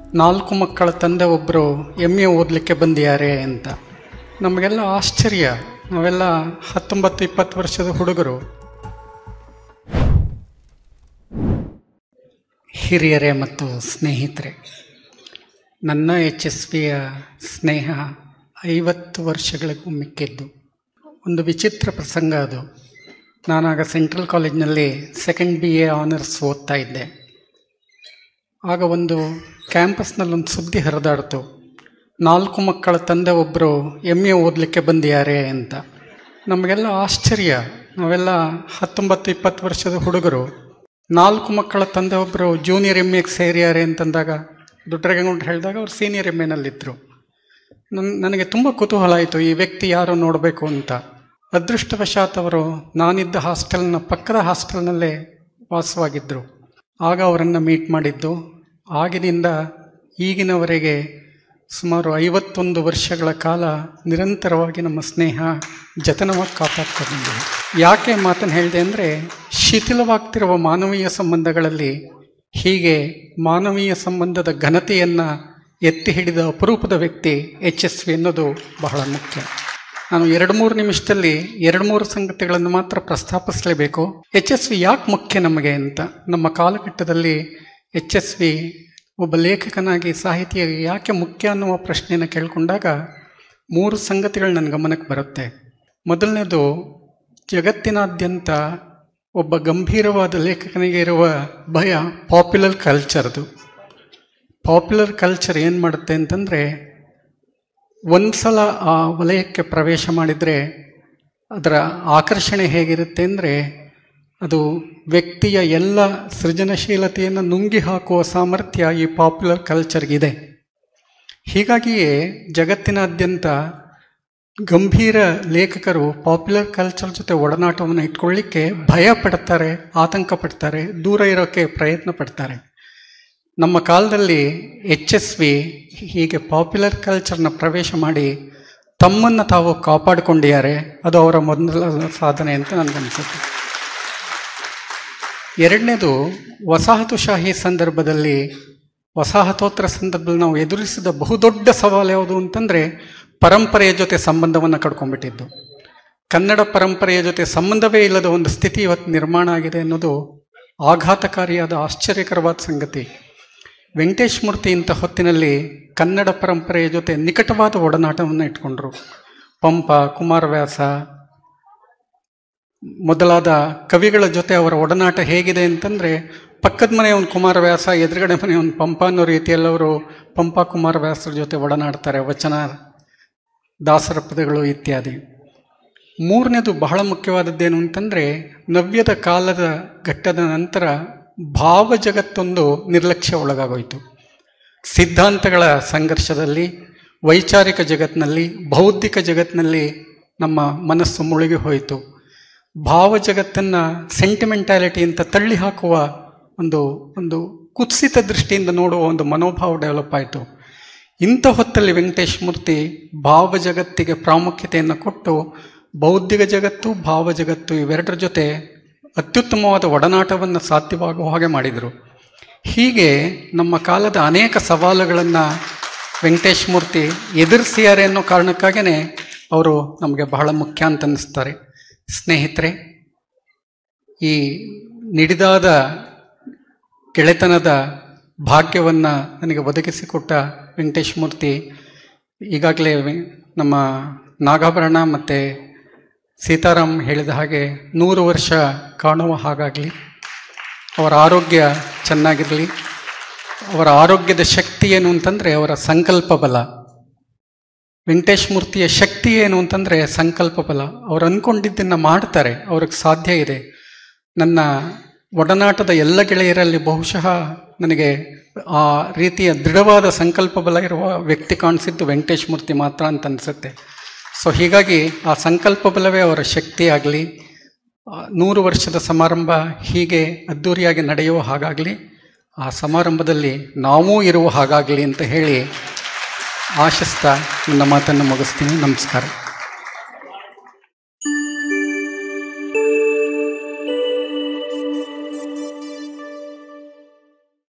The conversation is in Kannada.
ನಾಲ್ಕು ಮಕ್ಕಳ ತಂದೆ ಒಬ್ಬರು ಎಮ್ ಎ ಓದಲಿಕ್ಕೆ ಬಂದಿದ್ದಾರೆ ಅಂತ ನಮಗೆಲ್ಲ ಆಶ್ಚರ್ಯ ನಾವೆಲ್ಲ ಹತ್ತೊಂಬತ್ತು ಇಪ್ಪತ್ತು ವರ್ಷದ ಹುಡುಗರು ಹಿರಿಯರೇ ಮತ್ತು ಸ್ನೇಹಿತರೆ ನನ್ನ ಎಚ್ ಎಸ್ ಪಿಯ ಸ್ನೇಹ ಐವತ್ತು ವರ್ಷಗಳಿಗೂ ಮಿಕ್ಕಿದ್ದು ಒಂದು ವಿಚಿತ್ರ ಪ್ರಸಂಗ ಅದು ನಾನಾಗ ಸೆಂಟ್ರಲ್ ಕಾಲೇಜ್ನಲ್ಲಿ ಸೆಕೆಂಡ್ ಬಿ ಎ ಆನರ್ಸ್ ಓದ್ತಾ ಇದ್ದೆ ಆಗ ಒಂದು ಕ್ಯಾಂಪಸ್ನಲ್ಲಿ ಒಂದು ಸುದ್ದಿ ಹರಿದಾಡ್ತು ನಾಲ್ಕು ಮಕ್ಕಳ ತಂದೆ ಒಬ್ಬರು ಎಮ್ ಎ ಓದಲಿಕ್ಕೆ ಬಂದಿದ್ದಾರೆ ಅಂತ ನಮಗೆಲ್ಲ ಆಶ್ಚರ್ಯ ನಾವೆಲ್ಲ ಹತ್ತೊಂಬತ್ತು ಇಪ್ಪತ್ತು ವರ್ಷದ ಹುಡುಗರು ನಾಲ್ಕು ಮಕ್ಕಳ ತಂದೆ ಒಬ್ಬರು ಜೂನಿಯರ್ ಎಮ್ ಎಗೆ ಸೇರಿದ್ದಾರೆ ಅಂತಂದಾಗ ದುಡ್ಡರಗಂಡು ಹೇಳಿದಾಗ ಅವ್ರು ಸೀನಿಯರ್ ಎಮ್ ಎನಲ್ಲಿದ್ದರು ನನ್ ನನಗೆ ತುಂಬ ಕುತೂಹಲ ಆಯಿತು ಈ ವ್ಯಕ್ತಿ ಯಾರು ನೋಡಬೇಕು ಅಂತ ಅದೃಷ್ಟವಶಾತ್ ಅವರು ನಾನಿದ್ದ ಹಾಸ್ಟೆಲ್ನ ಪಕ್ಕದ ಹಾಸ್ಟೆಲ್ನಲ್ಲೇ ವಾಸವಾಗಿದ್ದರು ಆಗ ಅವರನ್ನು ಮೀಟ್ ಮಾಡಿದ್ದು ಆಗಿನಿಂದ ಈಗಿನವರೆಗೆ ಸುಮಾರು ಐವತ್ತೊಂದು ವರ್ಷಗಳ ಕಾಲ ನಿರಂತರವಾಗಿ ನಮ್ಮ ಸ್ನೇಹ ಜತನವಾಗಿ ಕಾಪಾಡ್ತಾ ಬಂದಿದೆ ಯಾಕೆ ಮಾತನ್ನು ಹೇಳಿದೆ ಅಂದರೆ ಶಿಥಿಲವಾಗ್ತಿರುವ ಮಾನವೀಯ ಸಂಬಂಧಗಳಲ್ಲಿ ಹೀಗೆ ಮಾನವೀಯ ಸಂಬಂಧದ ಘನತೆಯನ್ನು ಎತ್ತಿ ಹಿಡಿದ ಅಪರೂಪದ ವ್ಯಕ್ತಿ ಎಚ್ ಎಸ್ ವಿ ಅನ್ನೋದು ಬಹಳ ಮುಖ್ಯ ನಾನು ಎರಡು ಮೂರು ನಿಮಿಷದಲ್ಲಿ ಎರಡು ಮೂರು ಸಂಗತಿಗಳನ್ನು ಮಾತ್ರ ಪ್ರಸ್ತಾಪಿಸಲೇಬೇಕು ಎಚ್ ಎಸ್ ವಿ ಯಾಕೆ ಮುಖ್ಯ ನಮಗೆ ಅಂತ ನಮ್ಮ ಕಾಲಘಟ್ಟದಲ್ಲಿ ಎಚ್ ಎಸ್ ವಿ ಒಬ್ಬ ಲೇಖಕನಾಗಿ ಸಾಹಿತಿಯಾಗಿ ಯಾಕೆ ಮುಖ್ಯ ಅನ್ನುವ ಪ್ರಶ್ನೆಯನ್ನು ಕೇಳಿಕೊಂಡಾಗ ಮೂರು ಸಂಗತಿಗಳು ನನ್ನ ಗಮನಕ್ಕೆ ಬರುತ್ತೆ ಮೊದಲನೇದು ಜಗತ್ತಿನಾದ್ಯಂತ ಒಬ್ಬ ಗಂಭೀರವಾದ ಲೇಖಕನಿಗೆ ಇರುವ ಭಯ ಪಾಪ್ಯುಲರ್ ಕಲ್ಚರ್ದು ಪಾಪ್ಯುಲರ್ ಕಲ್ಚರ್ ಏನು ಮಾಡುತ್ತೆ ಅಂತಂದರೆ ಒಂದು ಸಲ ಆ ವಲಯಕ್ಕೆ ಪ್ರವೇಶ ಮಾಡಿದರೆ ಅದರ ಆಕರ್ಷಣೆ ಹೇಗಿರುತ್ತೆ ಅಂದರೆ ಅದು ವ್ಯಕ್ತಿಯ ಎಲ್ಲ ಸೃಜನಶೀಲತೆಯನ್ನು ನುಂಗಿ ಹಾಕುವ ಸಾಮರ್ಥ್ಯ ಈ ಪಾಪ್ಯುಲರ್ ಕಲ್ಚರ್ಗಿದೆ ಹೀಗಾಗಿಯೇ ಜಗತ್ತಿನಾದ್ಯಂತ ಗಂಭೀರ ಲೇಖಕರು ಪಾಪ್ಯುಲರ್ ಕಲ್ಚರ್ ಜೊತೆ ಒಡನಾಟವನ್ನು ಇಟ್ಕೊಳ್ಳಿಕ್ಕೆ ಭಯ ಪಡ್ತಾರೆ ಆತಂಕ ಪಡ್ತಾರೆ ದೂರ ಇರೋಕ್ಕೆ ಪ್ರಯತ್ನ ಪಡ್ತಾರೆ ನಮ್ಮ ಕಾಲದಲ್ಲಿ ಎಚ್ ಎಸ್ ವಿ ಹೀಗೆ ಪಾಪ್ಯುಲರ್ ಕಲ್ಚರ್ನ ಪ್ರವೇಶ ಮಾಡಿ ತಮ್ಮನ್ನು ತಾವು ಕಾಪಾಡಿಕೊಂಡಿದ್ದಾರೆ ಅದು ಅವರ ಮೊದಲ ಸಾಧನೆ ಅಂತ ನನಗನ್ಸುತ್ತೆ ಎರಡನೇದು ವಸಾಹತುಶಾಹಿ ಸಂದರ್ಭದಲ್ಲಿ ವಸಾಹತೋತ್ತರ ಸಂದರ್ಭದಲ್ಲಿ ನಾವು ಎದುರಿಸಿದ ಬಹುದೊಡ್ಡ ಸವಾಲು ಯಾವುದು ಅಂತಂದರೆ ಪರಂಪರೆಯ ಜೊತೆ ಸಂಬಂಧವನ್ನು ಕಡ್ಕೊಂಡ್ಬಿಟ್ಟಿದ್ದು ಕನ್ನಡ ಪರಂಪರೆಯ ಜೊತೆ ಸಂಬಂಧವೇ ಇಲ್ಲದ ಒಂದು ಸ್ಥಿತಿ ಇವತ್ತು ನಿರ್ಮಾಣ ಆಗಿದೆ ಅನ್ನೋದು ಆಘಾತಕಾರಿಯಾದ ಆಶ್ಚರ್ಯಕರವಾದ ಸಂಗತಿ ವೆಂಕಟೇಶ್ ಮೂರ್ತಿ ಇಂಥ ಹೊತ್ತಿನಲ್ಲಿ ಕನ್ನಡ ಪರಂಪರೆಯ ಜೊತೆ ನಿಕಟವಾದ ಒಡನಾಟವನ್ನು ಇಟ್ಕೊಂಡ್ರು ಪಂಪ ಕುಮಾರವ್ಯಾಸ ಮೊದಲಾದ ಕವಿಗಳ ಜೊತೆ ಅವರ ಒಡನಾಟ ಹೇಗಿದೆ ಅಂತಂದರೆ ಪಕ್ಕದ ಮನೆಯವನು ಕುಮಾರವ್ಯಾಸ ಎದುರುಗಡೆ ಮನೆಯವನು ಪಂಪ ಅನ್ನೋ ರೀತಿಯಲ್ಲಿ ಅವರು ಪಂಪ ಕುಮಾರವ್ಯಾಸರ ಜೊತೆ ಒಡನಾಡ್ತಾರೆ ವಚನ ದಾಸರ ಪದಗಳು ಇತ್ಯಾದಿ ಮೂರನೇದು ಬಹಳ ಮುಖ್ಯವಾದದ್ದೇನು ಅಂತಂದರೆ ನವ್ಯದ ಕಾಲದ ಘಟ್ಟದ ನಂತರ ಭಾವ ಜಗತ್ತೊಂದು ನಿರ್ಲಕ್ಷ್ಯ ಒಳಗಾಗೋಯಿತು ಸಿದ್ಧಾಂತಗಳ ಸಂಘರ್ಷದಲ್ಲಿ ವೈಚಾರಿಕ ಜಗತ್ತಿನಲ್ಲಿ ಬೌದ್ಧಿಕ ಜಗತ್ತಿನಲ್ಲಿ ನಮ್ಮ ಮನಸ್ಸು ಮುಳುಗಿ ಹೋಯಿತು ಭಾವ ಜಗತ್ತನ್ನು ಸೆಂಟಿಮೆಂಟ್ಯಾಲಿಟಿ ಅಂತ ತಳ್ಳಿ ಹಾಕುವ ಒಂದು ಒಂದು ಕುತ್ಸಿತ ದೃಷ್ಟಿಯಿಂದ ನೋಡುವ ಒಂದು ಮನೋಭಾವ ಡೆವಲಪ್ ಆಯಿತು ಇಂಥ ಹೊತ್ತಲ್ಲಿ ವೆಂಕಟೇಶ್ ಮೂರ್ತಿ ಭಾವ ಜಗತ್ತಿಗೆ ಪ್ರಾಮುಖ್ಯತೆಯನ್ನು ಕೊಟ್ಟು ಬೌದ್ಧಿಕ ಜಗತ್ತು ಭಾವ ಜಗತ್ತು ಇವೆರಡರ ಜೊತೆ ಅತ್ಯುತ್ತಮವಾದ ಒಡನಾಟವನ್ನು ಸಾಧ್ಯವಾಗುವ ಹಾಗೆ ಮಾಡಿದರು ಹೀಗೆ ನಮ್ಮ ಕಾಲದ ಅನೇಕ ಸವಾಲುಗಳನ್ನು ವೆಂಕಟೇಶ್ ಮೂರ್ತಿ ಎದುರಿಸಿದ್ದಾರೆ ಅನ್ನೋ ಕಾರಣಕ್ಕಾಗೇ ಅವರು ನಮಗೆ ಬಹಳ ಮುಖ್ಯ ಅಂತ ಅನ್ನಿಸ್ತಾರೆ ಸ್ನೇಹಿತರೆ ಈ ನಿಡಿದಾದ ಗೆಳೆತನದ ಭಾಗ್ಯವನ್ನು ನನಗೆ ಒದಗಿಸಿಕೊಟ್ಟ ವೆಂಕಟೇಶ್ ಮೂರ್ತಿ ಈಗಾಗಲೇ ನಮ್ಮ ನಾಗಾಭರಣ ಮತ್ತು ಸೀತಾರಾಮ್ ಹೇಳಿದ ಹಾಗೆ ನೂರು ವರ್ಷ ಕಾಣುವ ಹಾಗಾಗಲಿ ಅವರ ಆರೋಗ್ಯ ಚೆನ್ನಾಗಿರಲಿ ಅವರ ಆರೋಗ್ಯದ ಶಕ್ತಿ ಏನು ಅಂತಂದರೆ ಅವರ ಸಂಕಲ್ಪ ಬಲ ವೆಂಕಟೇಶ್ ಮೂರ್ತಿಯ ಶಕ್ತಿ ಏನು ಅಂತಂದರೆ ಸಂಕಲ್ಪ ಬಲ ಅವ್ರು ಅಂದ್ಕೊಂಡಿದ್ದನ್ನು ಮಾಡ್ತಾರೆ ಅವ್ರಿಗೆ ಸಾಧ್ಯ ಇದೆ ನನ್ನ ಒಡನಾಟದ ಎಲ್ಲ ಗೆಳೆಯರಲ್ಲಿ ಬಹುಶಃ ನನಗೆ ಆ ರೀತಿಯ ದೃಢವಾದ ಸಂಕಲ್ಪ ಬಲ ಇರುವ ವ್ಯಕ್ತಿ ಕಾಣಿಸಿದ್ದು ವೆಂಕಟೇಶ್ ಮೂರ್ತಿ ಮಾತ್ರ ಅಂತ ಅನಿಸುತ್ತೆ ಸೊ ಹೀಗಾಗಿ ಆ ಸಂಕಲ್ಪ ಬಲವೇ ಅವರ ಶಕ್ತಿ ಆಗಲಿ ನೂರು ವರ್ಷದ ಸಮಾರಂಭ ಹೀಗೆ ಅದ್ಧೂರಿಯಾಗಿ ನಡೆಯುವ ಹಾಗಾಗಲಿ ಆ ಸಮಾರಂಭದಲ್ಲಿ ನಾವೂ ಇರುವ ಹಾಗಾಗಲಿ ಅಂತ ಹೇಳಿ ಆಶಿಸ್ತಾ ನನ್ನ ಮಾತನ್ನು ಮುಗಿಸ್ತೀನಿ ನಮಸ್ಕಾರ